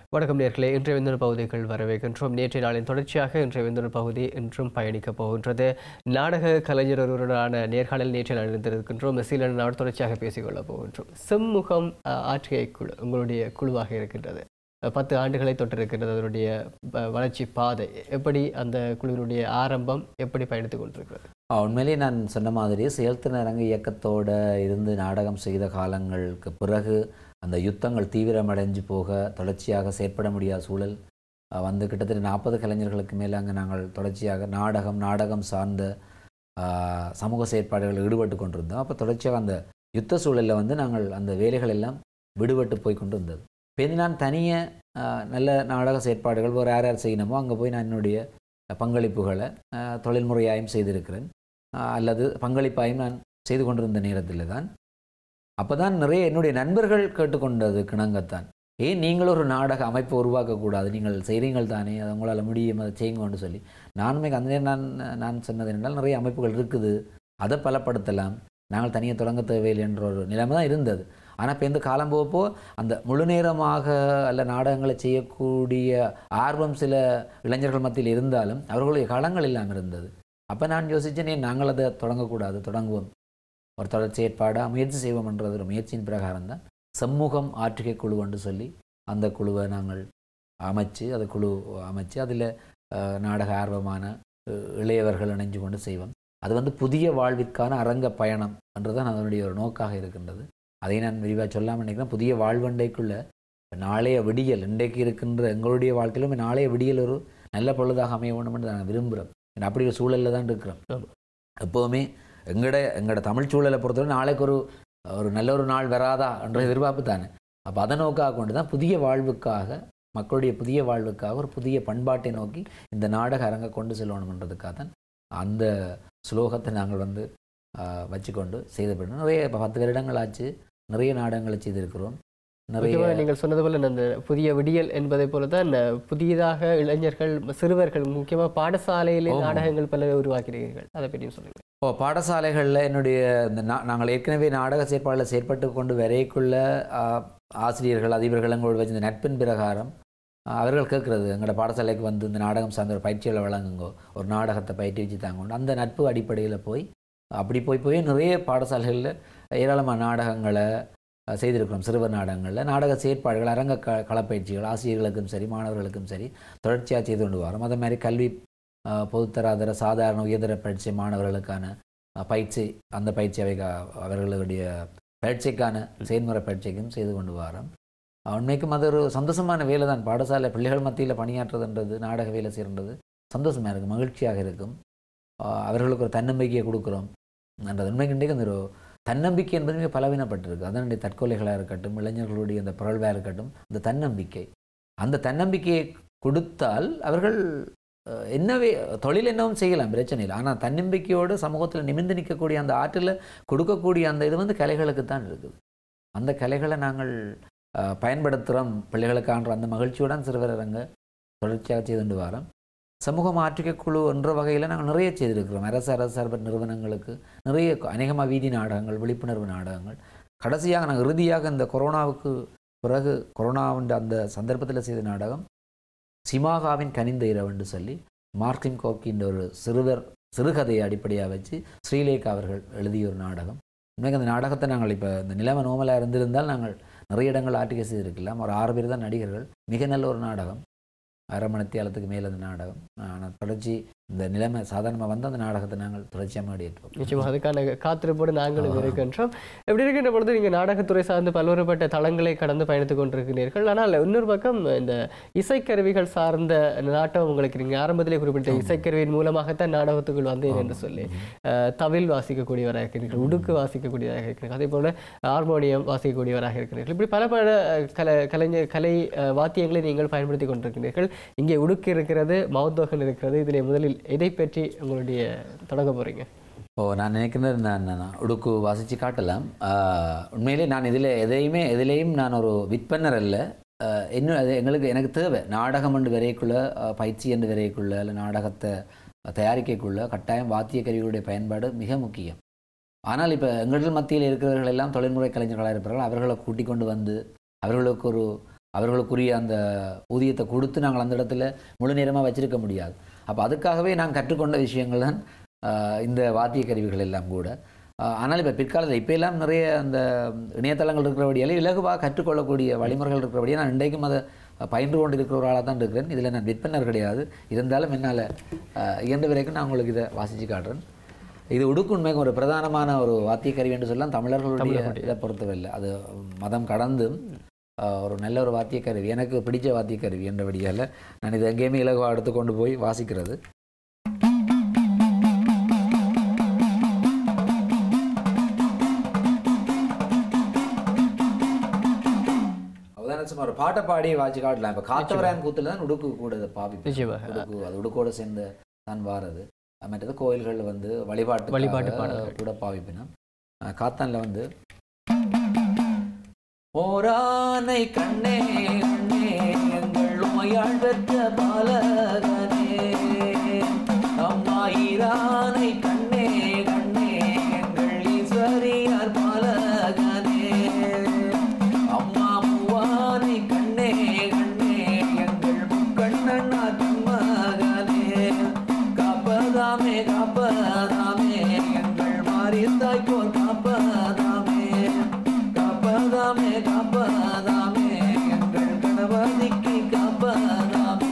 வணக்கம் நேர்களே இன்றைய விந்தன பகுதிகள் வரவேற்கின்றோம் நேற்றைய நாளின் தொடர்ச்சியாக இன்றைய விந்தன பகுதி இன்றும் பயணிக்கப் போகின்றது நாடக கலைஞர் ஒருவருடனான நேர்காணல் நேற்றைய நாளில் இருந்திருக்கின்றோம் சீலன் நாடு தொடர்ச்சியாக பேசிக்கொள்ளப் போகின்றோம் செம்முகம் அஹ், ஆற்றிய குழு உங்களுடைய குழுவாக இருக்கின்றது அஹ், பத்து ஆண்டுகளை தொட்டிருக்கின்றது அதனுடைய வ- வளர்ச்சி பாதை எப்படி அந்த குழுவினுடைய ஆரம்பம் எப்படி பயணித்துக் கொண்டிருக்கிறது ஆ, உண்மையிலேயே நான் சொன்ன மாதிரி செயல்திறன் அரங்கு இயக்கத்தோட இருந்து நாடகம் செய்த காலங்களுக்கு பிறகு அந்த யுத்தங்கள் தீவிரமடைஞ்சு போக தொடர்ச்சியாக செயற்பட முடியாத சூழல் ஆ, வந்து கிட்டத்தட்ட நாற்பது கலைஞர்களுக்கு மேலே அங்கே நாங்கள் தொடர்ச்சியாக நாடகம் நாடகம் சார்ந்த ஆ, சமூக செயற்பாடுகளில் ஈடுபட்டு கொண்டிருந்தோம் அப்போ தொடர்ச்சியாக அந்த யுத்த சூழலில் வந்து நாங்கள் அந்த வேலைகள் எல்லாம் விடுபட்டு போய் கொண்டு வந்தது இப்போ இது நான் தனியே ஆ, நல்ல நாடக செயற்பாடுகள் ஒரு யார் யார் செய்யணுமோ அங்கே போய் நான் என்னுடைய பங்களிப்புகளை ஆ, தொழில்முறையாயும் செய்திருக்கிறேன் ஆஹ் அல்லது பங்களிப்பாயும் நான் செய்து கொண்டிருந்த நேரத்தில் தான் அப்போ தான் நிறைய என்னுடைய நண்பர்கள் கேட்டுக்கொண்டது கிணங்கத்தான் ஏன் நீங்கள் ஒரு நாடக அமைப்பை உருவாக்கக்கூடாது நீங்கள் செய்கிறீங்கள் தானே அது உங்களால் முடியும் அதை செய்யுங்கன்னு சொல்லி நானுமே அந்த நேரம் நான் நான் சொன்னது என்றால் நிறைய அமைப்புகள் இருக்குது அதை பலப்படுத்தலாம் நாங்கள் தனியாக தொடங்க தேவையில்லை என்ற ஒரு நிலைமை தான் இருந்தது ஆனால் இப்போ இந்த காலம் போகப்போ அந்த முழு நேரமாக அல்ல நாடகங்களை செய்யக்கூடிய ஆர்வம் சில இளைஞர்கள் மத்தியில் இருந்தாலும் அவர்களுடைய களங்கள் இல்லாமல் இருந்தது அப்போ நான் யோசித்தேன் ஏன் நாங்கள் அதை தொடங்கக்கூடாது தொடங்குவோம் ஒரு தொடர் செயற்பாடாக முயற்சி செய்வோம்ன்றது ஒரு முயற்சியின் பிரகாரம் தான் சமூகம் ஆற்றுகை குழு என்று சொல்லி அந்த குழுவை நாங்கள் அமைச்சு அந்த குழு அமைச்சு அதில் நாடக ஆர்வமான அஹ், இளையவர்கள் இணைஞ்சு கொண்டு செய்வோம் அது வந்து புதிய வாழ்விற்கான அரங்க பயணம் என்றுதான் அதனுடைய ஒரு நோக்காக இருக்கின்றது அதை நான் விரிவாக சொல்லாமல் நினைக்கிறேன் புதிய வாழ்வண்டைக்குள்ள நாளைய விடியல் இன்றைக்கு இருக்கின்ற எங்களுடைய வாழ்க்கையிலும் நாளைய விடியல் ஒரு நல்ல பொழுதாக அமைய வேண்டும் என்று நாங்கள் விரும்புகிறோம் ஏன்னா அப்படி ஒரு சூழலில் தான் இருக்கிறோம் ஆமா. எப்போவுமே எங்கட எங்கட தமிழ் சூழலை பொறுத்தவரை நாளைக்கு ஒரு ஒரு நல்ல ஒரு நாள் வராதா என்ற எதிர்பார்ப்பு தானே அப்போ அதை நோக்காக கொண்டு தான் புதிய வாழ்வுக்காக மக்களுடைய புதிய வாழ்வுக்காக ஒரு புதிய பண்பாட்டை நோக்கி இந்த நாடக அரங்கை கொண்டு செல்லணுன்றதுக்காக தான் அந்த ஸ்லோகத்தை நாங்கள் வந்து ஆஹ், வச்சுக்கொண்டு செய்தப்படணும் நிறைய இப்போ பத்து வருடங்கள் ஆச்சு நிறைய நாடகங்களை செய்திருக்கிறோம் நிறைய முக்கியமாக நீங்கள் சொன்னது போல அந்த புதிய விடியல் என்பதை போல தான் புதியதாக இளைஞர்கள் சிறுவர்கள் முக்கியமாக பாடசாலையிலே ஆமா. நாடகங்கள் பல உருவாக்கிறீர்கள் அதை பற்றியும் சொல்லுங்கள் ஓ பாடசாலைகளில் என்னுடைய இந்த நா- நாங்கள் ஏற்கனவே நாடக செயற்பாடில் செயற்பட்டு கொண்டு வரைக்குள்ள ஆ, ஆசிரியர்கள் அதிபர்கள் எங்களோட வச்சு இந்த நட்பின் பிரகாரம் ஆ, அவர்கள் கேட்குறது எங்களோட பாடசாலைக்கு வந்து இந்த நாடகம் சார்ந்த ஒரு பயிற்சிகளை வழங்குங்கோ ஒரு நாடகத்தை பயிற்சி வச்சு தாங்க அந்த நட்பு அடிப்படையில் போய் அப்படி போய் போய் நிறைய பாடசாலைகளில் ஏராளமான நாடகங்களை ஆ, செய்திருக்கிறோம் சிறுவர் நாடகங்களில் நாடக செயற்பாடுகள் அரங்க க களப்பயிற்சிகள் ஆசிரியர்களுக்கும் சரி மாணவர்களுக்கும் சரி தொடர்ச்சியாக செய்து கொண்டு வரோம் அதே மாதிரி கல்வி ஆஹ் பொதுத்தராதர சாதாரண உயர்தர பயிற்சி மாணவர்களுக்கான ஆஹ் பயிற்சி அந்த பயிற்சி அவை அவர்களுடைய பயிற்சிக்கான செயல்முறை பயிற்சிக்கும் செய்து கொண்டு வரோம் ஆஹ் உண்மைக்கும் அது ஒரு சந்தோஷமான வேலை தான் பாடசாலை பிள்ளைகள் மத்தியில் பணியாற்றுறதுன்றது நாடக வேலை செய்கிறது சந்தோஷமாக இருக்கும் மகிழ்ச்சியாக இருக்கும் ஆஹ் அவர்களுக்கு ஒரு தன்னம்பிக்கையை கொடுக்குறோம் என்றது உண்மைக்கு இன்றைக்கு அந்த ஒரு தன்னம்பிக்கை என்பது மிக பலவீனப்பட்டிருக்கு அதனுடைய தற்கொலைகளாக இருக்கட்டும் இளைஞர்களுடைய அந்த புரள்வாக இருக்கட்டும் அந்த தன்னம்பிக்கை அந்த தன்னம்பிக்கையை கொடுத்தால் அவர்கள் அஹ், என்னவே தொழில் என்னவும் செய்யலாம் பிரச்சனை இல்லை ஆனால் தன்னம்பிக்கையோடு சமூகத்தில் நிமிர்ந்து நிற்கக்கூடிய அந்த ஆற்றில் கொடுக்கக்கூடிய அந்த இது வந்து கலைகளுக்கு தான் இருக்குது அந்த கலைகளை நாங்கள் அஹ், பயன்படுத்துகிறோம் பிள்ளைகளுக்கான்ற அந்த மகிழ்ச்சியுடன் சிறுவர் அரங்க தொடர்ச்சியாக செய்துண்டு வரோம் சமூக மாற்றுகை குழு என்ற வகையில் நாங்கள் நிறைய செய்திருக்கிறோம் அரசு அரசு சார்பற்ற நிறுவனங்களுக்கு நிறைய அநேகமாக வீதி நாடகங்கள் விழிப்புணர்வு நாடகங்கள் கடைசியாக நாங்கள் இறுதியாக இந்த கொரோனாவுக்கு பிறகு கொரோனாவின் அந்த சந்தர்ப்பத்தில் செய்த நாடகம் சிமாகாவின் கனிந்த இரவுன்னு சொல்லி மார்டின் கோக்கின்ற ஒரு சிறுவர் சிறுகதையை அடிப்படையாக வச்சு ஸ்ரீலேகா அவர்கள் எழுதிய ஒரு நாடகம் உண்மைக்கு அந்த நாடகத்தை நாங்கள் இப்போ இந்த நிலைமை நோமலாக இருந்திருந்தால் நாங்கள் நிறைய இடங்கள் ஆட்டிக்க செய்திருக்கலாம் ஒரு ஆறு பேர் தான் நடிகர்கள் மிக நல்ல ஒரு நாடகம் அரை மணித்தியாலத்துக்கு மேலே அந்த நாடகம் ஆனால் தொடர்ச்சி இந்த நிலைமை சாதாரணமாக வந்து அந்த நாடகத்தை நாங்கள் தொடர்ச்சியாக மேடியேற்றுவோம் நிச்சயமாக அதுக்கான காத்திருப்போடு நாங்களும் ஆ. இருக்கின்றோம் எப்படி இருக்கின்ற பொழுது நீங்கள் நாடகத்துறை சார்ந்து பல்வேறுபட்ட தளங்களை கடந்து பயணித்துக் கொண்டிருக்கிறீர்கள் ஆனால் இன்னொரு பக்கம் இந்த இசைக்கருவிகள் சார்ந்த நாட்டம் உங்களுக்கு நீங்கள் ஆரம்பத்திலே குறிப்பிட்ட இசைக்கருவியின் மூலமாகத்தான் நாடகத்துக்குள் வந்தேன் என்று சொல்லி அஹ், தவில் வாசிக்கக்கூடியவராக இருக்கிறீர்கள் உடுக்கு வாசிக்கக்கூடியவராக இருக்கிறீர்கள் அதே போல ஹார்மோனியம் வாசிக்கக்கூடியவராக இருக்கிறீர்கள் இப்படி பல பல அஹ், கல கலைஞர் கலை அஹ், வாத்தியங்களை நீங்கள் பயன்படுத்தி கொண்டிருக்கிறீர்கள் இங்கே உடுக்கு இருக்கிறது மௌத்தோகன் இருக்கிறது இதிலே முதலில் எதை பற்றி உங்களுடைய தொடங்க போறீங்க ஓ நான் நினைக்கிறது நான் நான் உடுக்கு வாசித்து காட்டலாம் ஆஹ், உண்மையிலே நான் இதில் எதையுமே எதிலேயும் நான் ஒரு விற்பனர் அல்ல ஆஹ், இன்னும் அது எங்களுக்கு எனக்கு தேவை நாடகம் என்று வரைக்குள்ள ஆஹ், பயிற்சி என்று வரைக்குள்ள இல்லை நாடகத்தை தயாரிக்கக்குள்ள கட்டாயம் வாத்திய கருவிகளுடைய பயன்பாடு மிக முக்கியம் ஆனால் இப்போ எங்கள் மத்தியில் இருக்கிறவர்கள் எல்லாம் தொழில்முறை கலைஞர்களாக இருப்பார்கள் அவர்களை கூட்டிக் கொண்டு வந்து அவர்களுக்கு ஒரு அவர்களுக்குரிய அந்த ஊதியத்தை கொடுத்து நாங்கள் அந்த இடத்துல முழு நேரமாக வச்சிருக்க முடியாது அப்போ அதுக்காகவே நான் கற்றுக்கொண்ட விஷயங்கள் தான் ஆஹ், இந்த வாத்திய கருவிகள் எல்லாம் கூட ஆஹ், ஆனால் இப்போ பிற்காலத்தில் இப்போ எல்லாம் நிறைய அந்த இணையதளங்கள் இருக்கிறபடியால் இலகுவாக கற்றுக்கொள்ளக்கூடிய வழிமுறைகள் இருக்கிறபடியே நான் இன்றைக்கும் அதை பயின்று கொண்டு இருக்கிற ஒரு ஆளாக தான் இருக்கிறேன் இதில் நான் விற்பனர் கிடையாது இருந்தாலும் என்னால் இயன்ற வரைக்கும் நான் உங்களுக்கு இதை வாசித்து காட்டுறேன் இது உடுக்குண்மைக்கு ஒரு பிரதானமான ஒரு வாத்திய கருவி என்று சொல்லலாம் தமிழர்களுடைய இதை பொறுத்தவரை அது மதம் கடந்து ஆஹ், ஒரு நல்ல ஒரு வாத்திய கருவி எனக்கு பிடிச்ச வாத்திய கருவி என்றபடியால் நான் இதை எங்கேயுமே இலகுவாக எடுத்து கொண்டு போய் வாசிக்கிறது அவதான சும்மா ஒரு பாட்டை பாடி வாசி காட்டலாம் இப்போ காத்தவராயன் கூத்துல தான் உடுக்கு கூட இதை பாவிப்போம் நிச்சயமாக உடுக்கு அது உடுக்கோட சேர்ந்து தான் வாரது அது மற்றது கோயில்களில் வந்து வழிபாட்டு வழிபாட்டு பாடல்கள். கூட பாவிப்பினோம் காத்தான்ல வந்து ஓரானை கண்ணே கண்ணே எங்கள் உமையாள் பெற்ற பாலகனே அம்மாயிரானை கண்ணே கண்ணே எங்கள் ஈஸ்வரியார் பாலகனே அம்மா மூவானை கண்ணே கண்ணே எங்கள் முக்கண்ணனார் மகனே காப்பதாமே காப்பதாமே எங்கள் மாறித்தாய் போல் காப்பதாமே காப்பதாமே காப்பதாமே எங்கள் கணவதிக்கு காப்பதாமே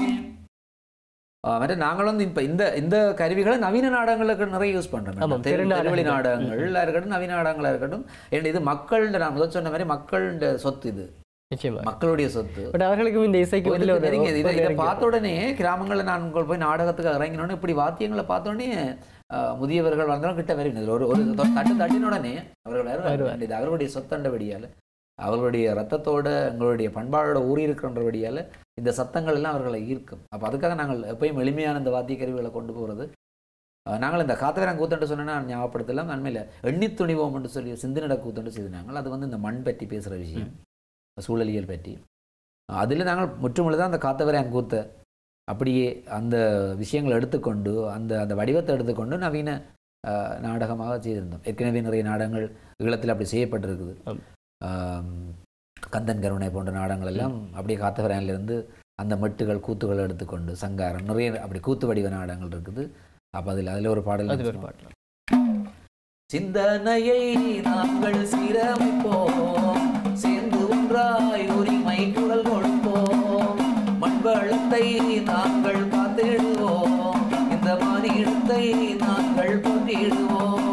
மற்ற நாங்கள் வந்து இப்போ இந்த இந்த கருவிகளை நவீன நாடகங்களுக்கு நிறைய யூஸ் ஆமாம், பண்ணுறோம் தெரு தெருநாடகங்கள். தெருவழி நாடகங்கள்ல இருக்கட்டும் நவீன நாடகங்களாக இருக்கட்டும் ஏன்னா இது மக்கள்கிட்ட நான் முதல் சொன்ன மாதிரி மக்கள்கிட்ட சொத்து இது நிச்சயமா மக்களுடைய சொத்து பட் அவர்களுக்கும் இந்த இசைக்கு ஒரு இதில் ஒரு நெருங்கியது. இதை ஒரு இதை நெருங்கியது. பார்த்த உடனே கிராமங்களில் நான் உங்கள் போய் நாடகத்துக்கு இறங்கினோடனே இப்படி வாத்தியங்களை பார்த்த உடனே அஹ், முதியவர்கள் வந்தவங்க கிட்ட வருகிறது ஒரு ஒரு தொ- தட்டு தட்டின உடனே அவர்கள் வருவாங்க இது அவர்களுடைய சொத்தண்டபடியால் அவர்களுடைய ரத்தத்தோட எங்களுடைய பண்பாடோட ஊறி இருக்கிறன்றபடியால் இந்த சத்தங்கள் எல்லாம் அவர்களை ஈர்க்கும் அப்போ அதுக்காக நாங்கள் எப்பயும் எளிமையான இந்த வாத்திய கருவிகளை கொண்டு போகிறது அஹ், நாங்கள் இந்த காத்தவரம் கூத்தண்டு சொன்னா ஞாபகப்படுத்தலாம் நன்மையில் எண்ணி துணிவோம் என்று சொல்லி சிந்தனட கூத்தண்டு செய்தாங்க அது வந்து இந்த மண் பற்றி பேசுகிற விஷயம் சூழலியல் பற்றி அதில் நாங்கள் முற்றுமுழுதான் அந்த காத்தவரையான் கூத்தை அப்படியே அந்த விஷயங்களை எடுத்துக்கொண்டு அந்த அந்த வடிவத்தை எடுத்துக்கொண்டு நவீன அஹ், நாடகமாக செய்திருந்தோம் ஏற்கனவே நிறைய நாடகங்கள் ஈழத்தில் அப்படி செய்யப்பட்டிருக்குது ஆம். ஆம், கந்தன் கருணை போன்ற நாடகங்கள் எல்லாம் அப்படியே காத்தவரையான்லேருந்து அந்த மெட்டுகள் கூத்துகள் எடுத்துக்கொண்டு சங்காரம் நிறைய அப்படி கூத்து வடிவ நாடகங்கள் இருக்குது அப்போ அதில் அதில் ஒரு பாடல் அது ஒரு பாடலாம் சிந்தனையை நாங்கள் சீரமைப்போம் சேர்ந்து ஒன்றாய் உரிமை குரல் கொடுப்போம் மண்வளத்தை நாங்கள் காத்திடுவோம் இந்த மானிடத்தை நாங்கள் போட்டிடுவோம்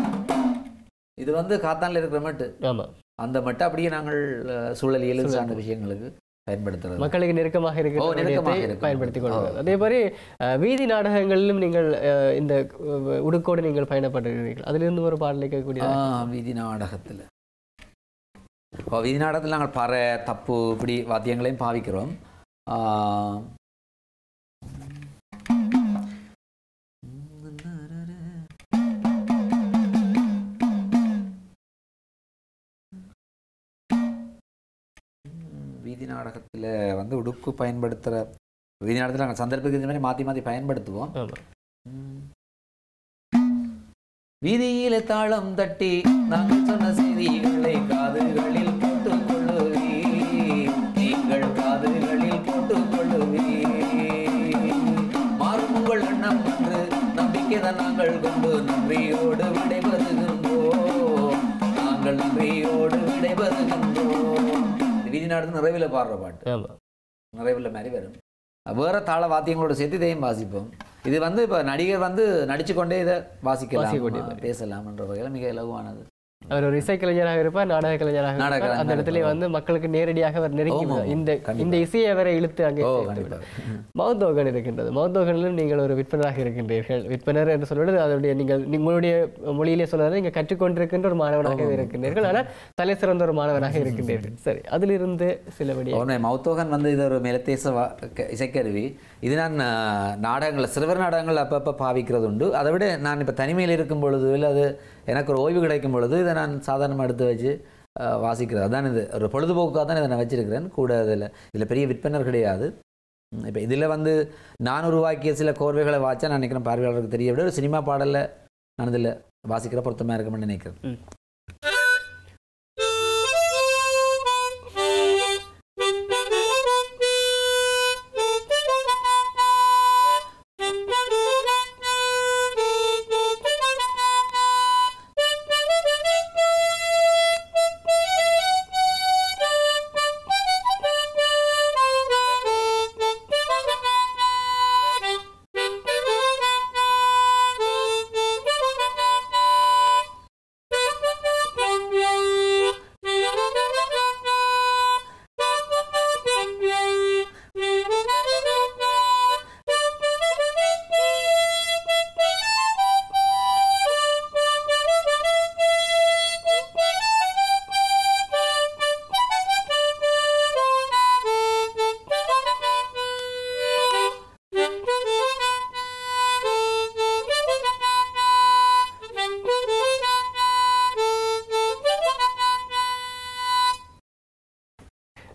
இது வந்து காத்தான்ல இருக்கிற மட்டு ஆமா அந்த மட்டை அப்படியே நாங்கள் அஹ், சூழலியல் சார்ந்த விஷயங்களுக்கு பயன்படுத்துறது மக்களுக்கு நெருக்கமாக இருக்கிற ஓ, நெருக்கமாக விடயத்தை இருக்கும். பயன்படுத்திக் கொள்வது அதே மாதிரி அஹ், வீதி நாடகங்களிலும் நீங்கள் அஹ், இந்த அஹ், உடுக்கோடு நீங்கள் பயணப்பட்டிருக்கிறீர்கள் அதிலிருந்து ஒரு பாடலை கேட்கக்கூடிய ஆ, வீதி நாடகத்தில் இப்போ வீதி நாடகத்தில் நாங்கள் பறை தப்பு இப்படி வாத்தியங்களையும் பாவிக்கிறோம் ஆ, வீதி நாடகத்தில் வந்து உடுக்கு பயன்படுத்துகிற வீதி நாடகத்தில் நாங்கள் சந்தர்ப்பத்துக்கு இந்த மாதிரி மாற்றி மாற்றி பயன்படுத்துவோம் ஆமா வீதியில தாளம் தட்டி நாங்கள் சொன்ன செய்திகளை காதுகளில் போட்டுக் கொள்ளுவீர் நீங்கள் காதுகளில் போட்டுக் கொள்ளுவீர் மாறும் உங்கள் எண்ணம் என்று நம்பிக்கைதான் நாங்கள் கொண்டு நன்றியோடு விடைபெறுகின்றோம் நாங்கள் நன்றியோடு விடைபெறுகின்றோம் இது வீதி நாடு நிறைவில் பாடுற பாட்டு ஆமா நிறைவில் மாதிரி வரும் வேற தாள வாத்தியங்களோட சேர்த்து இதையும் வாசிப்போம் இது வந்து இப்போ நடிகர் வந்து நடிச்சு கொண்டே இதை வாசிக்கலாம் வாசிக்கக்கூடியது. பேசலாம்ன்ற வகையில் மிக இலகுவானது அவர் ஒரு இசைக்கலைஞராக இருப்பார் நாடக கலைஞராக நாடக இருப்பார் அந்த கலைஞராக இடத்துல வந்து மக்களுக்கு நேரடியாக அவர் நெருங்கி ஆமா, ஆமா. இந்த கண்டிப்பா. இந்த இசையை அவரை இழுத்து அங்கே ஓ சேர்த்து கண்டிப்பாக விடும். மௌத்தோகன் இருக்கின்றது மௌத்தோகனிலும் நீங்கள் ஒரு விற்பனராக இருக்கின்றீர்கள் விற்பனர் என்று சொல்வது அதனுடைய நீங்கள் உங்களுடைய மொழியிலே சொல்வது நீங்கள் கற்றுக்கொண்டிருக்கின்ற ஒரு மாணவனாக இருக்கின்றீர்கள் ஆனால் தலை சிறந்த ஒரு மாணவனாக இருக்கின்றீர்கள் சரி அதிலிருந்து சில விடிய உடனே மௌத்தோகன் வந்து இது ஒரு மேலத்தேச வா- க- இசைக்கருவி இது நான் ஆஹ், நாடகங்கள் சிறுவர் நாடகங்கள் அப்பப்போ பாவிக்கிறது உண்டு அதை விட நான் இப்போ தனிமையில் இருக்கும் பொழுது இல்லை அது எனக்கு ஒரு ஓய்வு கிடைக்கும் பொழுது இதை நான் சாதாரணமாக எடுத்து வச்சு ஆஹ், வாசிக்கிறது அதான் இது ஒரு பொழுதுபோக்காக தான் இதை நான் வச்சிருக்கிறேன் கூட அதில் இதில் பெரிய விற்பனர் கிடையாது இப்போ இதில் வந்து நான் உருவாக்கிய சில கோர்வைகளை வாச்சா நான் நினைக்கிறேன் பார்வையாளருக்கு தெரிய விட ஒரு சினிமா பாடலில் நான் இதில் வாசிக்கிற பொருத்தமாக இருக்கும்னு நினைக்கிறேன் ம்.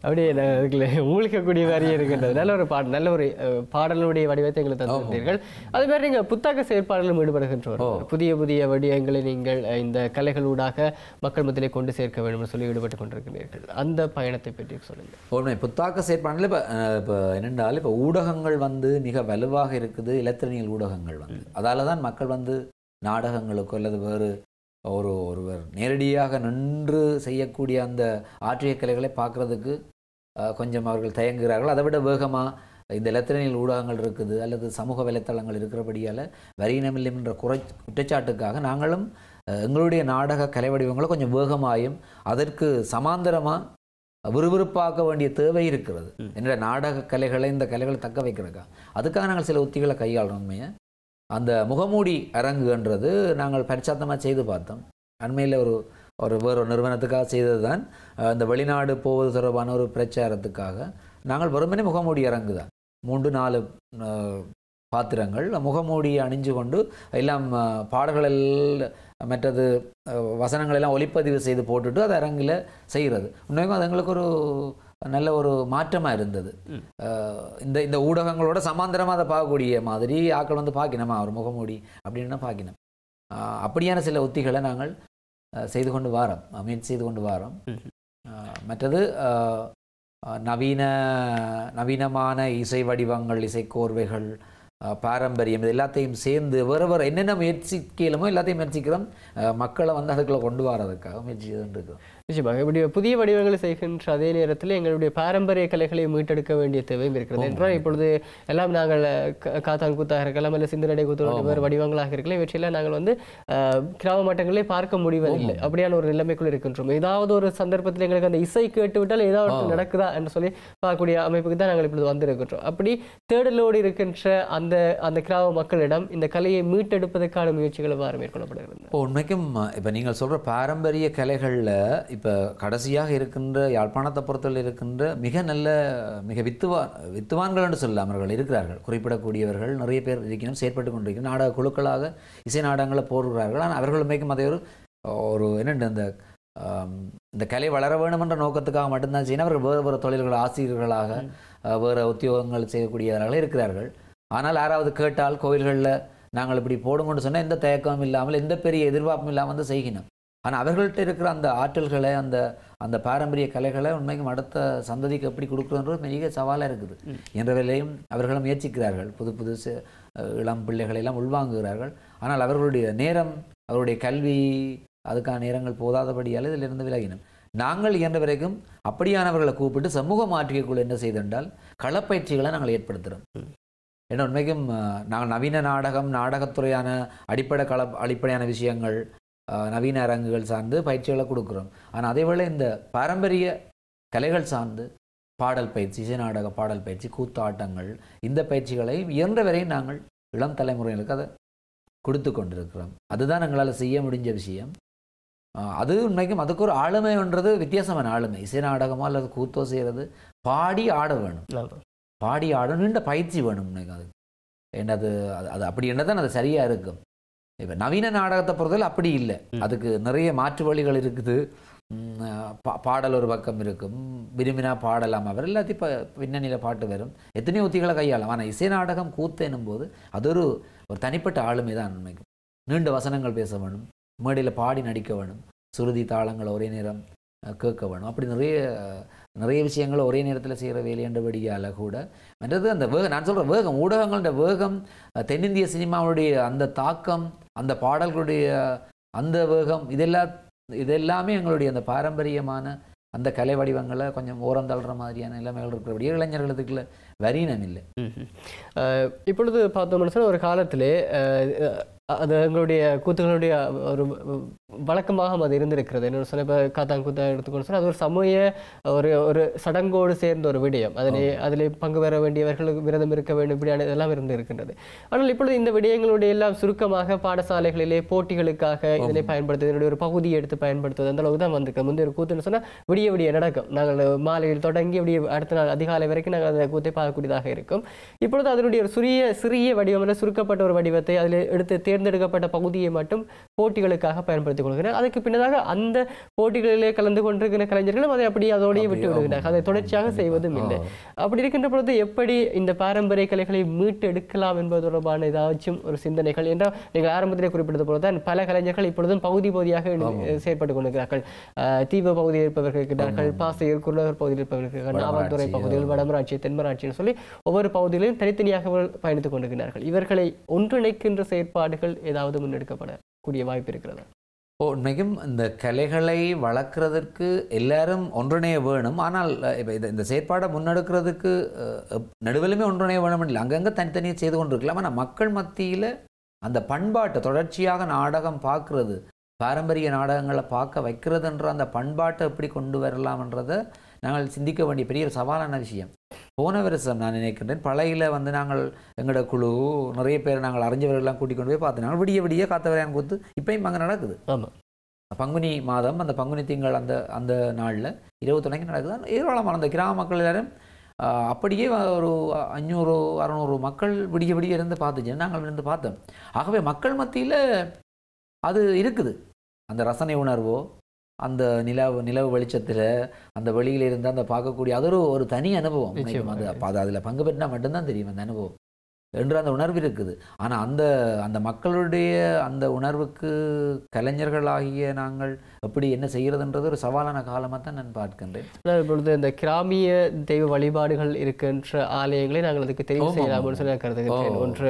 அப்படியே நான் அதுக்குள்ள மூழ்கக்கூடிய மாதிரியே இருக்கின்றது நல்ல ஒரு பாடல் நல்ல ஒரு அஹ், பாடலுடைய வடிவத்தை எங்களுக்கு தந்திருந்தீர்கள் அதே மாதிரி நீங்கள் புத்தக செயற்பாடுகளும் ஈடுபடுகின்றவர் புதிய புதிய வடிவங்களை நீங்கள் அஹ், இந்த கலைகளூடாக மக்கள் மத்தியிலே கொண்டு சேர்க்க வேண்டும் என்று சொல்லி ஈடுபட்டு கொண்டிருக்கிறீர்கள் அந்த பயணத்தை பற்றி சொல்லுங்கள் உண்மை புத்தாக்க செயற்பாடுல இப்போ இப்போ என்னென்றால் இப்போ ஊடகங்கள் வந்து மிக வலுவாக இருக்குது இலத்திரனியல் ஊடகங்கள் வந்து அதால தான் மக்கள் வந்து நாடகங்களுக்கோ அல்லது வேறு ஒரு ஒருவர் நேரடியாக நின்று செய்யக்கூடிய அந்த ஆற்றிய கலைகளை பார்க்குறதுக்கு கொஞ்சம் அவர்கள் தயங்குகிறார்கள் அதை விட வேகமாக இந்த இலத்திரனியல் ஊடகங்கள் இருக்குது அல்லது சமூக வலைத்தளங்கள் இருக்கிறபடியால் வரியினமில்லை என்ற குறை குற்றச்சாட்டுக்காக நாங்களும் அஹ், எங்களுடைய நாடக கலை வடிவங்களை கொஞ்சம் வேகமாயும் அதற்கு சமாந்தரமாக விறுவிறுப்பாக்க வேண்டிய தேவை இருக்கிறது என்னோட நாடக கலைகளை இந்த கலைகளை தக்க வைக்கிறதுக்கா அதுக்காக நாங்கள் சில உத்திகளை கையாளுறோம் உண்மையை அந்த முகமூடி அரங்குன்றது நாங்கள் பரிச்சாத்தமாக செய்து பார்த்தோம் அண்மையில் ஒரு ஒரு வேறொரு நிறுவனத்துக்காக செய்தது தான் இந்த வெளிநாடு போவது தொடர்பான ஒரு பிரச்சாரத்துக்காக நாங்கள் வெறுமனே முகமூடி அரங்கு தான் மூன்று நாலு அஹ், பாத்திரங்கள் முகமூடி அணிஞ்சு கொண்டு எல்லாம் அஹ், பாடல்கள் எல்லாம் மற்றது அஹ், வசனங்கள் எல்லாம் ஒளிப்பதிவு செய்து போட்டுட்டு அதை அரங்கில் செய்கிறது உண்மைக்கும் அது எங்களுக்கு ஒரு நல்ல ஒரு மாற்றமாக இருந்தது அஹ், இந்த இந்த ஊடகங்களோட சமாந்தரமாக அதை பார்க்கக்கூடிய மாதிரி ஆக்கள் வந்து பார்க்கணுமா ஒரு முகமூடி அப்படின்னு பார்க்கணும் அஹ், அப்படியான சில உத்திகளை நாங்கள் அஹ், செய்து கொண்டு வாரோம் முயற்சி செய்து கொண்டு வாரோம் அஹ், மற்றது அஹ், அஹ், நவீன நவீனமான இசை வடிவங்கள் இசைக்கோர்வைகள் அஹ், பாரம்பரியம் இது எல்லாத்தையும் சேர்ந்து வேறு வேறு என்னென்ன முயற்சிக்கலுமோ எல்லாத்தையும் முயற்சிக்கிறோம் அஹ், மக்களை வந்து அதுக்குள்ளே கொண்டு வரதுக்காக முயற்சி செய்துட்டு இருக்கோம் நிச்சயமாக இப்படி புதிய வடிவங்களை செய்கின்ற அதே நேரத்தில் எங்களுடைய பாரம்பரிய கலைகளை மீட்டெடுக்க வேண்டிய தேவையும் இருக்கிறது என்றால் இப்பொழுது எல்லாம் நாங்கள் க- காத்தான் கூத்தாக இருக்கலாம் அல்ல சிந்தனடை கூத்து வேறு வடிவங்களாக இருக்கலாம் இவற்றையெல்லாம் நாங்கள் வந்து அஹ், கிராம மட்டங்களிலே பார்க்க முடிவதில்லை அப்படியான ஒரு நிலைமைக்குள் இருக்கின்றோம் ஏதாவது ஒரு சந்தர்ப்பத்தில் எங்களுக்கு அந்த இசை கேட்டுவிட்டால் ஏதாவது ஒன்று நடக்குதா என்று சொல்லி பார்க்கக்கூடிய அமைப்புக்கு தான் நாங்கள் இப்பொழுது வந்திருக்கின்றோம் அப்படி தேடலோடு இருக்கின்ற அந்த அந்த கிராம மக்களிடம் இந்த கலையை மீட்டெடுப்பதற்கான முயற்சிகள் எவ்வாறு மேற்கொள்ளப்படுகிறது இப்போ உண்மைக்கும் இப்போ நீங்கள் சொல்கிற பாரம்பரிய கலைகளில் இப்போ கடைசியாக இருக்கின்ற யாழ்ப்பாணத்தை பொறுத்தவரை இருக்கின்ற மிக நல்ல மிக வித்துவான் வித்துவான்கள் என்று சொல்லலாம் அவர்கள் இருக்கிறார்கள் குறிப்பிடக்கூடியவர்கள் நிறைய பேர் இருக்கணும் செயற்பட்டு கொண்டிருக்கிறார் நாடக குழுக்களாக இசை நாடகங்களை போடுகிறார்கள் ஆனால் அவர்கள் உண்மைக்கும் அதை ஒரு ஒரு என்னென்ன இந்த ஆம், இந்த கலை வளர வேணும் என்ற நோக்கத்துக்காக மட்டும்தான் செய்யணும் அவர்கள் வேறு வேறு தொழில்கள் ஆசிரியர்களாக அஹ், வேறு உத்தியோகங்கள் செய்யக்கூடியவர்களாக இருக்கிறார்கள் ஆனால் யாராவது கேட்டால் கோயில்களில் நாங்கள் இப்படி போடுங்கன்னு சொன்னால் எந்த தயக்கமும் இல்லாமல் எந்த பெரிய எதிர்பார்ப்பும் இல்லாமல் வந்து செய்கினோம் ஆனால் அவர்கள்ட்ட இருக்கிற அந்த ஆற்றல்களை அந்த அந்த பாரம்பரிய கலைகளை உண்மைக்கும் அடுத்த சந்ததிக்கு எப்படி கொடுக்குறதுன்றது பெரிய சவாலாக இருக்குது என்ற வேலையும் அவர்களும் முயற்சிக்கிறார்கள் புது புது சி- அஹ் இளம் பிள்ளைகளை எல்லாம் உள்வாங்குகிறார்கள் ஆனால் அவர்களுடைய நேரம் அவருடைய கல்வி அதுக்கான நேரங்கள் போதாதபடியால் இதிலிருந்து விலகினோம் நாங்கள் இயன்ற வரைக்கும் அப்படியானவர்களை கூப்பிட்டு சமூக மாற்றியக்குள் என்ன செய்தென்றால் களப்பயிற்சிகளை நாங்கள் ஏற்படுத்துகிறோம் ஏன்னா உண்மைக்கும் அஹ், நாங்கள் நவீன நாடகம் நாடகத்துறையான அடிப்படை கள அடிப்படையான விஷயங்கள் அஹ், நவீன அரங்குகள் சார்ந்து பயிற்சிகளை கொடுக்குறோம் ஆனால் அதேவேளை இந்த பாரம்பரிய கலைகள் சார்ந்து பாடல் பயிற்சி இசை நாடக பாடல் பயிற்சி கூத்தாட்டங்கள் இந்த பயிற்சிகளை இயன்ற வரையும் நாங்கள் இளம் தலைமுறைகளுக்கு அதை கொடுத்து கொண்டிருக்கிறோம் அதுதான் எங்களால் செய்ய முடிஞ்ச விஷயம் அஹ், அது உண்மைக்கும் அதுக்கு ஒரு ஆளுமைன்றது வித்தியாசமான ஆளுமை இசை நாடகமோ அல்லது கூத்தோ செய்கிறது பாடி ஆட வேணும் ஆமா. பாடி ஆட நீண்ட பயிற்சி வேணும் எனக்கு அது என்னது அது அது அப்படி என்னதான் அது சரியாக இருக்கும் இப்போ நவீன நாடகத்தை பொறுத்தவரை அப்படி இல்லை அதுக்கு நிறைய மாற்று வழிகள் இருக்குது உம், பா- பாடல் ஒரு பக்கம் இருக்கும் விரும்பினா பாடலாம் அவர் எல்லாத்தையும் இப்போ பின்னணியில் பாட்டு வரும் எத்தனையோ உத்திகளை கையாளலாம் ஆனால் இசை நாடகம் கூத்து எனும்போது அது ஒரு ஒரு தனிப்பட்ட ஆளுமை தான் உண்மைக்கும் நீண்ட வசனங்கள் பேச வேணும் மேடையில் பாடி நடிக்க வேணும் சுருதி தாளங்களை ஒரே நேரம் அஹ், கேட்க வேணும் அப்படி நிறைய அஹ், நிறைய விஷயங்களை ஒரே நேரத்தில் செய்கிற வேலையண்டபடியால் கூட மற்றது அந்த வேகம் நான் சொல்கிற வேகம் ஊடகங்களோட வேகம் அஹ், தென்னிந்திய சினிமாவுடைய அந்த தாக்கம் அந்த பாடல்களுடைய அந்த வேகம் இதெல்லாம் இதெல்லாமே எங்களுடைய அந்த பாரம்பரியமான அந்த கலை வடிவங்களை கொஞ்சம் ஓரம் தள்ளுற மாதிரியான நிலைமைகள் இருக்கிறபடியே இளைஞர்களுக்குள்ள வரியினம் இல்லை ம்ஹும். அஹ் இப்பொழுது பார்த்தோம்னு சொன்னா ஒரு காலத்திலே அஹ், அஹ், அது எங்களுடைய கூத்துகளுடைய ஒரு வழக்கமாக அது இருந்திருக்கிறது என்ன சொன்ன இப்போ காத்தாங் கூத்தா எடுத்துக்கொண்டு சொன்னால் அது ஒரு சமய ஒரு ஒரு சடங்கோடு சேர்ந்த ஒரு விடயம் அதிலே அதிலே பங்கு பெற வேண்டியவர்களுக்கு விரதம் இருக்க வேண்டும் இப்படியான இதெல்லாம் இருந்து இருக்கின்றது ஆனால் இப்பொழுது இந்த விடயங்களுடைய எல்லாம் சுருக்கமாக பாடசாலைகளிலே போட்டிகளுக்காக இதனை பயன்படுத்துவது இதனுடைய ஒரு பகுதியை எடுத்து பயன்படுத்துவது அந்த அளவுக்கு தான் வந்திருக்கு முந்தைய ஒரு கூத்துன்னு சொன்னால் விடிய விடிய நடக்கும் நாங்கள் மாலையில் தொடங்கி விடிய அடுத்த நாள் அதிகாலை வரைக்கும் நாங்கள் அந்த கூத்தை பார்க்கக்கூடியதாக இருக்கும் இப்பொழுது அதனுடைய ஒரு சிறிய சிறிய வடிவம் சுருக்கப்பட்ட ஒரு வடிவத்தை அதில் எடுத்து தேர்ந்தெடுக்கப்பட்ட பகுதியை மட்டும் போட்டிகளுக்காக பயன்படுத்திக் கொள்கிறார் அதுக்கு பின்னதாக அந்த போட்டிகளிலே கலந்து கொண்டிருக்கிற கலைஞர்களும் அதை அப்படியே அதோடயே விட்டு விடுகிறார்கள் அதை தொடர்ச்சியாக செய்வதும் இல்லை அப்படி இருக்கின்ற பொழுது எப்படி இந்த பாரம்பரிய கலைகளை மீட்டு எடுக்கலாம் என்பது தொடர்பான ஏதாச்சும் ஒரு சிந்தனைகள் என்றால் நீங்கள் ஆரம்பத்திலே குறிப்பிட்டது போல தான் பல கலைஞர்கள் இப்பொழுதும் பகுதி பகுதியாக இணை- செயற்பட்டுக் கொண்டிருக்கிறார்கள் அஹ், தீவு பகுதியில் இருப்பவர்கள் இருக்கிறார்கள் பாசையில் குருநகர் பகுதியில் இருப்பவர்கள் இருக்கிறார்கள் நாவல்துறை பகுதியில் வடமராட்சி தென்மராட்சின்னு சொல்லி ஒவ்வொரு பகுதியிலும் தனித்தனியாக அவர்கள் பயணித்துக் கொண்டிருக்கிறார்கள் இவர்களை ஒன்றிணைக்கின்ற செயற்பாடுகள் ஏதாவது முன்னெடுக்கப்படக்கூடிய வாய்ப்பு இருக்கிறதா ஓ உண்மைக்கும் இந்த கலைகளை வளர்க்குறதற்கு எல்லாரும் ஒன்றிணைய வேணும் ஆனால் அஹ், இப்ப இந்த இந்த செயற்பாடை முன்னெடுக்கிறதுக்கு அஹ், எப்- நடுவிலுமே ஒன்றிணைய வேணும் இல்லை அங்கங்கே தனித்தனியாக செய்து கொண்டிருக்கலாம் ஆனால் மக்கள் மத்தியில் அந்த பண்பாட்டை தொடர்ச்சியாக நாடகம் பார்க்குறது பாரம்பரிய நாடகங்களை பார்க்க வைக்கிறதுன்ற அந்த பண்பாட்டை எப்படி கொண்டு வரலாம்ன்றதை நாங்கள் சிந்திக்க வேண்டிய பெரிய ஒரு சவாலான விஷயம் போன வருஷம் நான் நினைக்கின்றேன் பழையில வந்து நாங்கள் எங்களோட குழு நிறைய பேர் நாங்கள் அறிஞ்சவர்கள்லாம் கூட்டிக் கொண்டு போய் பார்த்தோம் நாங்கள் விடிய விடிய காத்தவரையான் கூத்து இப்பயும் அங்கே நடக்குது ஆமா பங்குனி மாதம் அந்த பங்குனி திங்கள் அந்த அந்த நாளில் இருபது தொடங்கி நடக்குது ஏராளமான அந்த கிராம மக்கள் எல்லாரும் ஆஹ், அப்படியே ஒரு அஞ்சூறு அறநூறு மக்கள் விடிய விடிய இருந்து பார்த்துச்சு நாங்கள் இருந்து பார்த்தோம் ஆகவே மக்கள் மத்தியில் அது இருக்குது அந்த ரசனை உணர்வோ அந்த நிலவு நிலவு வெளிச்சத்தில் அந்த வெளியில இருந்து அந்த பார்க்கக்கூடிய அது ஒரு ஒரு தனி அனுபவம் நிச்சயமாக. அது அப்போ அது அதில் பங்கு பெற்றா மட்டும்தான் தெரியும் அந்த அனுபவம் என்று அந்த உணர்வு இருக்குது ஆனால் அந்த அந்த மக்களுடைய அந்த உணர்வுக்கு கலைஞர்களாகிய நாங்கள் எப்படி என்ன செய்கிறதுன்றது ஒரு சவாலான காலமாக தான் நான் பார்க்கின்றேன் ஆனால் இப்பொழுது இந்த கிராமிய தெய்வ வழிபாடுகள் இருக்கின்ற ஆலயங்களை நாங்கள் அதுக்கு தெரிவு ஆமாம், செய்யலாம்னு சொல்லி நான் கருதுகிறேன் ஒன்று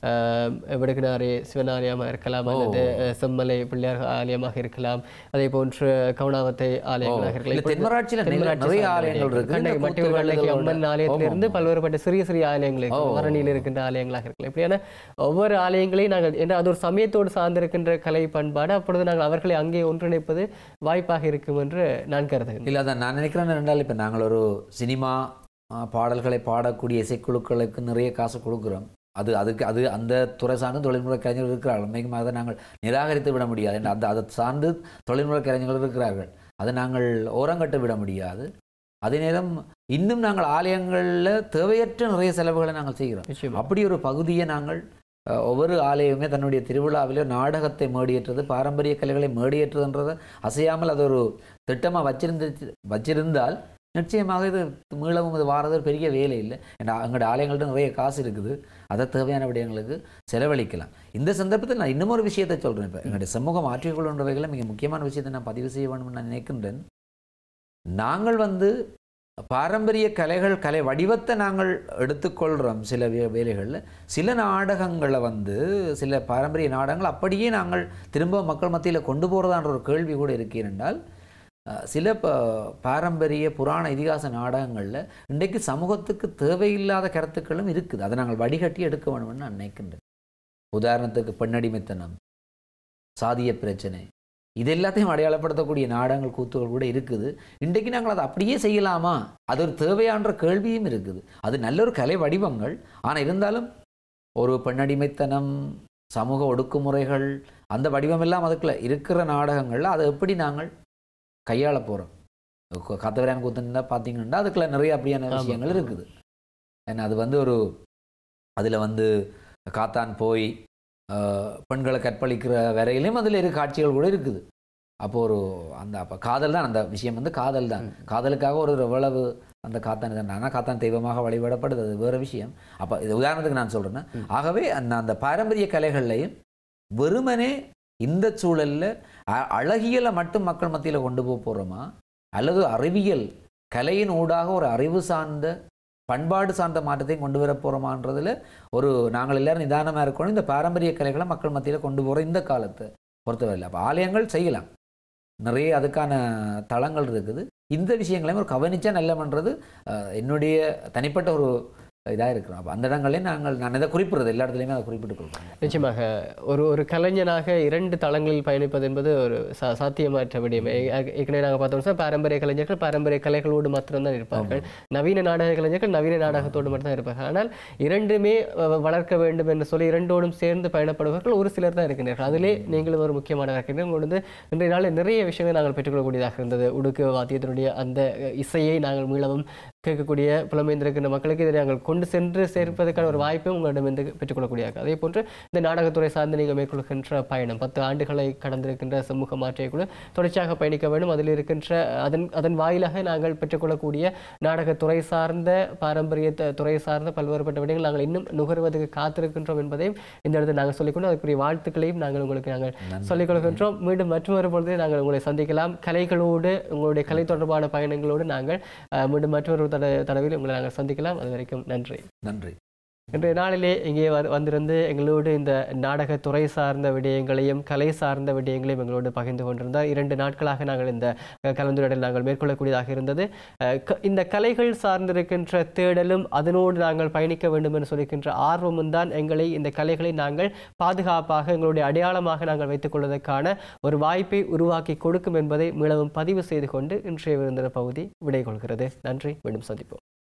விடுகினாரே சிவன் ஆலயமாக இருக்கலாம் அல்லது அஹ், செம்மலை பிள்ளையார் ஆலயமாக இருக்கலாம் அதே போன்று கவுனாவத்தை ஆலயங்களாக இல்ல, இருக்கலாம் இப்பொழுது தென்மராட்சியில நிறைய- தென்மராட்சி நிறைய சார்ந்த ஆலயங்கள் இருக்கு. கண்டை இந்த மட்டியூர் கூத்து வெள்ளைக்கு வேலைகளோட- அம்மன் ஆலயத்திலிருந்து ஆமாம். பல்வேறுபட்ட சிறிய சிறிய ஆலயங்கள் இருக்கு வரணியில் இருக்கின்ற ஆலயங்களாக இருக்கலாம் இப்படியான ஒவ்வொரு ஆலயங்களையும் நாங்கள் ஏன்னா அது ஒரு சமயத்தோடு சார்ந்திருக்கின்ற கலை பண்பாடு அப்பொழுது நாங்கள் அவர்களை அங்கே ஒன்றிணைப்பது வாய்ப்பாக இருக்கும் என்று நான் கருதுகிறேன் இல்லை அதான் நான் நினைக்கிறேன் ரெண்டால் இப்போ நாங்கள் ஒரு சினிமா ஆ, பாடல்களை பாடக்கூடிய இசைக்குழுக்களுக்கு நிறைய காசு கொடுக்குறோம் அது அதுக்கு அது அந்த துறை சார்ந்து தொழில்முறை கலைஞர்கள் இருக்கிறார்கள் உண்மைக்கும் அதை நாங்கள் நிராகரித்து விட முடியாது ஏன்னா அந்த அதை சார்ந்து தொழில்முறை கலைஞர்கள் இருக்கிறார்கள் அதை நாங்கள் ஓரங்கட்டு விட முடியாது அதே நேரம் இன்னும் நாங்கள் ஆலயங்களில் தேவையற்ற நிறைய செலவுகளை நாங்கள் செய்கிறோம் நிச்சயமா அப்படி ஒரு பகுதியை நாங்கள் அஹ், ஒவ்வொரு ஆலயமே தன்னுடைய திருவிழாவிலே நாடகத்தை மேடியேற்றது பாரம்பரிய கலைகளை மேடியேற்றதுன்றதை அசையாமல் அது ஒரு திட்டமாக வச்சிருந்து வச்சிருந்தால் நிச்சயமாக இது மீளவும் இது வாரது ஒரு பெரிய வேலை இல்லை ஏன்னா எங்களோட ஆலயங்கள்ட்ட நிறைய காசு இருக்குது அதை தேவையான விடயங்களுக்கு செலவழிக்கலாம் இந்த சந்தர்ப்பத்தில் நான் இன்னும் ஒரு விஷயத்தை சொல்கிறேன் இப்போ எங்களுடைய சமூக மாற்றிக்கொள்கின்றவைகளில் மிக முக்கியமான விஷயத்தை நான் பதிவு செய்ய வேணும்னு நான் நினைக்கின்றேன் நாங்கள் வந்து பாரம்பரிய கலைகள் கலை வடிவத்தை நாங்கள் எடுத்துக்கொள்கிறோம் சில வே வேலைகளில் சில நாடகங்களை வந்து சில பாரம்பரிய நாடகங்கள் அப்படியே நாங்கள் திரும்ப மக்கள் மத்தியில் கொண்டு போகிறதான்ற ஒரு கேள்வி கூட இருக்கிறால் சில ப பாரம்பரிய புராண இதிகாச நாடகங்களில் இன்றைக்கு சமூகத்துக்கு தேவையில்லாத கருத்துக்களும் இருக்குது அதை நாங்கள் வடிகட்டி எடுக்க வேணும்னு நான் நினைக்கின்றேன் உதாரணத்துக்கு பெண்ணடிமைத்தனம் சாதிய பிரச்சனை இது எல்லாத்தையும் அடையாளப்படுத்தக்கூடிய நாடகங்கள் கூத்துகள் கூட இருக்குது இன்றைக்கு நாங்கள் அதை அப்படியே செய்யலாமா அது ஒரு தேவையான்ற கேள்வியும் இருக்குது அது நல்ல ஒரு கலை வடிவங்கள் ஆனால் இருந்தாலும் ஒரு பெண்ணடிமைத்தனம் சமூக ஒடுக்குமுறைகள் அந்த வடிவமெல்லாம் அதுக்குள்ள இருக்கிற நாடகங்களில் அதை எப்படி நாங்கள் கையாள போகிறோம் கத்தவரையான கூத்துன்னு பார்த்தீங்கன்னா அதுக்குள்ள நிறைய அப்படியான ஆமா. விஷயங்கள் இருக்குது ஏன்னா அது வந்து ஒரு அதில் வந்து காத்தான் போய் ஆஹ், பெண்களை கற்பழிக்கிற வரையிலும் அதில் இருக்க காட்சிகள் கூட இருக்குது அப்போ ஒரு அந்த அப்போ காதல் தான் அந்த விஷயம் வந்து காதல் தான் காதலுக்காக ஒரு எவ்வளவு அந்த காத்தான் தான் ஆனால் காத்தான் தெய்வமாக வழிபடப்படுது அது வேறு விஷயம் அப்போ இது உதாரணத்துக்கு நான் சொல்கிறேன்னா ஆகவே அந்த அந்த பாரம்பரிய கலைகள்லையும் வெறுமனே இந்த சூழல்ல அ- அழகியலை மட்டும் மக்கள் மத்தியில் கொண்டு போக போகிறோமா அல்லது அறிவியல் கலையின் ஊடாக ஒரு அறிவு சார்ந்த பண்பாடு சார்ந்த மாற்றத்தையும் கொண்டு வர போகிறோமான்றதுல ஒரு நாங்கள் எல்லாரும் நிதானமாக இருக்கணும் இந்த பாரம்பரிய கலைகளை மக்கள் மத்தியில் கொண்டு போகிற இந்த காலத்தை பொறுத்தவரையில் அப்போ ஆலயங்கள் செய்யலாம் நிறைய அதுக்கான தளங்கள் இருக்குது இந்த விஷயங்களையும் ஒரு கவனிச்சா நல்லமன்றது அஹ், என்னுடைய தனிப்பட்ட ஒரு இதாக இருக்கிறோம் அப்போ அந்த இடங்களையும் நாங்கள் நான் இதை குறிப்பிடுறது எல்லா இடத்துலையுமே அதை குறிப்பிட்டு கொடுக்குறோம் நிச்சயமாக ஒரு ஒரு கலைஞனாக இரண்டு தளங்களில் பயணிப்பது என்பது ஒரு சா சாத்தியமற்ற விடயம் ஏ- ஏற்கனவே நாங்கள் பார்த்தோம்னா பாரம்பரிய கலைஞர்கள் பாரம்பரிய கலைகளோடு மாத்திரம்தான் இருப்பார்கள் நவீன நாடக கலைஞர்கள் நவீன நாடகத்தோடு மட்டும்தான் இருப்பார்கள் ஆனால் இரண்டுமே வ- வளர்க்க வேண்டும் என்று சொல்லி இரண்டோடும் சேர்ந்து பயணப்படுபவர்கள் ஒரு சிலர் தான் இருக்கின்றார்கள் அதிலே நீங்களும் ஒரு முக்கியமான இருக்கின்றீர்கள் உங்களுக்கு வந்து இன்றைய நாளில் நிறைய விஷயங்களை நாங்கள் பெற்றுக்கொள்ளக்கூடியதாக இருந்தது உடுக்கு வாத்தியத்தினுடைய அந்த அஹ், இசையை நாங்கள் மீளவும் கேட்கக்கூடிய புலமைந்திருக்கின்ற மக்களுக்கு இதை நாங்கள் கொண்டு சென்று சேர்ப்பதற்கான ஒரு வாய்ப்பையும் உங்களிடமிருந்து பெற்றுக்கொள்ளக்கூடிய அதே போன்று இந்த நாடகத்துறை சார்ந்து நீங்கள் மேற்கொள்கின்ற பயணம் பத்து ஆண்டுகளை கடந்திருக்கின்ற சமூக மாற்றிய குழு தொடர்ச்சியாக பயணிக்க வேண்டும் அதில் இருக்கின்ற அதன் அதன் வாயிலாக நாங்கள் பெற்றுக்கொள்ளக்கூடிய நாடகத்துறை சார்ந்த பாரம்பரிய த- துறை சார்ந்த பல்வேறுபட்ட விடயங்கள் நாங்கள் இன்னும் நுகர்வதற்கு காத்திருக்கின்றோம் என்பதையும் இந்த இடத்தில் நாங்கள் சொல்லிக்கொண்டு அதுக்குரிய வாழ்த்துக்களையும் நாங்கள் உங்களுக்கு நாங்கள் சொல்லிக் கொள்கின்றோம் மீண்டும் மற்றொரு பொழுது நாங்கள் உங்களை சந்திக்கலாம் கலைகளோடு உங்களுடைய கலை தொடர்பான பயணங்களோடு நாங்கள் அஹ், மீண்டும் மற்றொரு தட தடவையில் உங்களை நாங்கள் சந்திக்கலாம் அது வரைக்கும் நன்றி நன்றி இன்றைய நாளிலே இங்கே வ- வந்திருந்து எங்களோடு இந்த நாடகத்துறை சார்ந்த விடயங்களையும் கலை சார்ந்த விடயங்களையும் எங்களோடு பகிர்ந்து கொண்டிருந்தார் இரண்டு நாட்களாக நாங்கள் இந்த அஹ், கலந்துரையாடல் நாங்கள் மேற்கொள்ளக்கூடியதாக இருந்தது அஹ், க- இந்த கலைகள் சார்ந்திருக்கின்ற தேடலும் அதனோடு நாங்கள் பயணிக்க வேண்டும் என்று சொல்லிக்கின்ற ஆர்வமும் தான் எங்களை இந்த கலைகளை நாங்கள் பாதுகாப்பாக எங்களுடைய அடையாளமாக நாங்கள் வைத்துக் கொள்வதற்கான ஒரு வாய்ப்பை உருவாக்கி கொடுக்கும் என்பதை மீளவும் பதிவு செய்து கொண்டு இன்றைய விருந்தினர் பகுதி விடை கொள்கிறது நன்றி மீண்டும் சந்திப்போம்